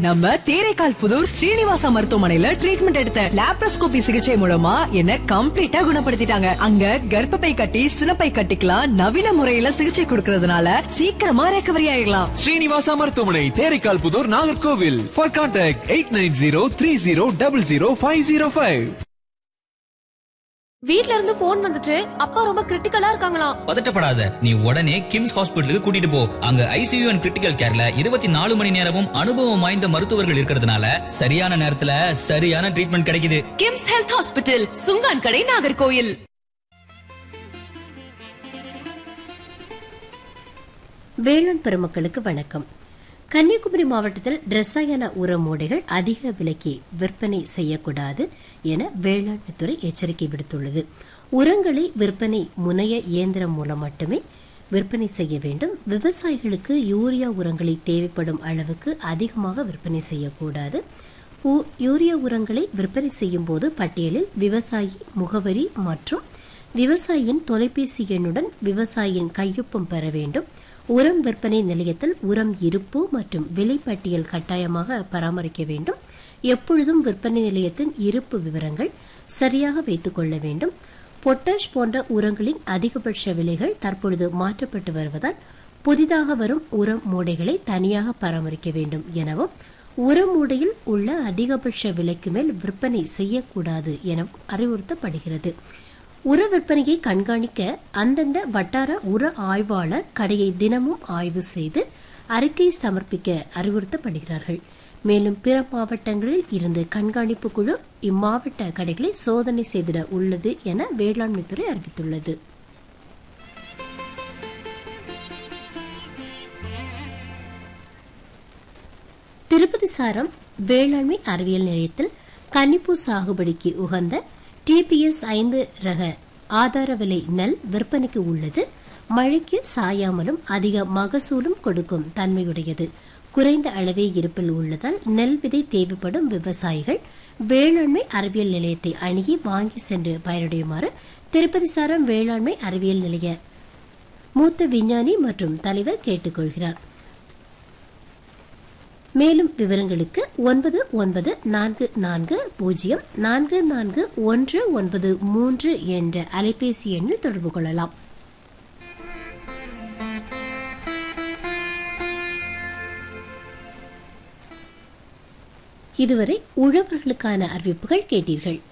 நம்ம தேரைக்கால் புதூர் ஸ்ரீனிவாசா மருத்துவமனையில ட்ரீட்மெண்ட் எடுத்த லாப்ரோஸ்கோபி சிகிச்சை மூலமா என்ன கம்ப்ளீட்டா குணப்படுத்திட்டாங்க அங்க கர்ப்பப்பை கட்டி சினப்பை கட்டிக்கலாம் நவீன முறையில சிகிச்சை கொடுக்கறதுனால சீக்கிரமா ரெக்கவரி ஆயிடலாம் ஸ்ரீனிவாசா மருத்துவமனை Theraikal Pudur Nagercoil for contact eight nine zero three zero double zero five zero five வீட்ல இருந்து போன் வந்துச்சு அப்பா ரொம்ப கிரிட்டிக்கலா இருக்காங்களாம் பதட்டப்படாத நீ உடனே கிம்ஸ் ஹாஸ்பிட்டலுக்கு கூட்டிட்டு போ அங்க ஐசியூ அண்ட் கிரிட்டிக்கல் கேர்ல இருபத்தி நாலு மணி நேரமும் அனுபவம் வாய்ந்த மருத்துவர்கள் இருக்கிறதுனால சரியான நேரத்துல சரியான ட்ரீட்மெண்ட் கிடைக்குது கிம்ஸ் ஹெல்த் ஹாஸ்பிட்டல் சுங்கான் கடை நாகர்கோயில் வேளாண் பெருமக்களுக்கு வணக்கம் கன்னியாகுமரி மாவட்டத்தில் ரசாயன உர மூடைகள் அதிக விலைக்கு விற்பனை செய்யக்கூடாது என வேளாண் துறை எச்சரிக்கை விடுத்துள்ளது உரங்களை விற்பனை முனைய இயந்திரம் மூலம் மட்டுமே விற்பனை செய்ய வேண்டும் விவசாயிகளுக்கு யூரியா உரங்களை தேவைப்படும் அளவுக்கு அதிகமாக விற்பனை செய்யக்கூடாது ஊ- யூரியா உரங்களை விற்பனை செய்யும் போது பட்டியலில் விவசாயி முகவரி மற்றும் விவசாயியின் தொலைபேசி எண்ணுடன் விவசாயியின் கையொப்பம் பெற வேண்டும் உரம் விற்பனை நிலையத்தில் உரம் இருப்பு மற்றும் விலைப்பட்டியல் கட்டாயமாக பராமரிக்க வேண்டும் எப்பொழுதும் விற்பனை நிலையத்தின் இருப்பு விவரங்கள் சரியாக வைத்துக் கொள்ள வேண்டும் பொட்டாஷ் போன்ற உரங்களின் அதிகபட்ச விலைகள் தற்பொழுது மாற்றப்பட்டு வருவதால் புதிதாக வரும் உரம் மூடைகளை தனியாக பராமரிக்க வேண்டும் எனவும் உர மூடையில் உள்ள அதிகபட்ச விலைக்கு மேல் விற்பனை செய்யக்கூடாது எனவும் அறிவுறுத்தப்படுகிறது உர விற்பனையை கண்காணிக்க அந்தந்த வட்டார உர ஆய்வாளர் கடையை தினமும் ஆய்வு செய்து அறிக்கை சமர்ப்பிக்க அறிவுறுத்தப்படுகிறார்கள் மேலும் பிற மாவட்டங்களில் இருந்து கண்காணிப்பு குழு இம்மாவட்ட கடைகளை சோதனை செய்திட உள்ளது என வேளாண்மைத்துறை அறிவித்துள்ளது திருப்பதி சாரம் வேளாண்மை அறிவியல் நிலையத்தில் கன்னிப்பூ சாகுபடிக்கு உகந்த டிபிஎஸ் ஐந்து ரக ஆதார விலை நெல் விற்பனைக்கு உள்ளது மழைக்கு சாயாமலும் அதிக மகசூலும் கொடுக்கும் தன்மையுடையது குறைந்த அளவே இருப்பில் உள்ளதால் நெல் விதை தேவைப்படும் விவசாயிகள் வேளாண்மை அறிவியல் நிலையத்தை அணுகி வாங்கி சென்று பயனடையுமாறு திருப்பதி சாரம் வேளாண்மை அறிவியல் நிலைய மூத்த விஞ்ஞானி மற்றும் தலைவர் கேட்டுக்கொள்கிறார் மேலும் விவரங்களுக்கு ஒன்பது ஒன்பது நான்கு நான்கு பூஜ்ஜியம் நான்கு நான்கு ஒன்று ஒன்பது மூன்று என்ற அலைபேசி எண்ணில் தொடர்பு கொள்ளலாம் இதுவரை உழவர்களுக்கான அறிவிப்புகள் கேட்டீர்கள்